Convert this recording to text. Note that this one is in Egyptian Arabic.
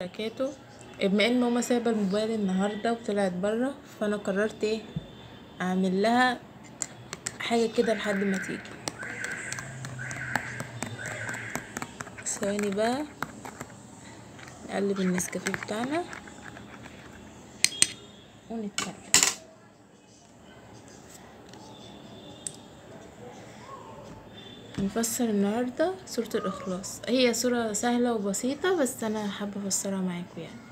بركاته بما ان ماما سايبه الموبايل النهارده وطلعت بره فانا قررت ايه اعمل لها حاجه كده لحد ما تيجي ثواني بقى نقلب النسكافيه بتاعنا ونتكلم هنفسر النهاردة سورة الإخلاص هي سورة سهلة وبسيطة بس أنا حابة أفسرها معاكم يعني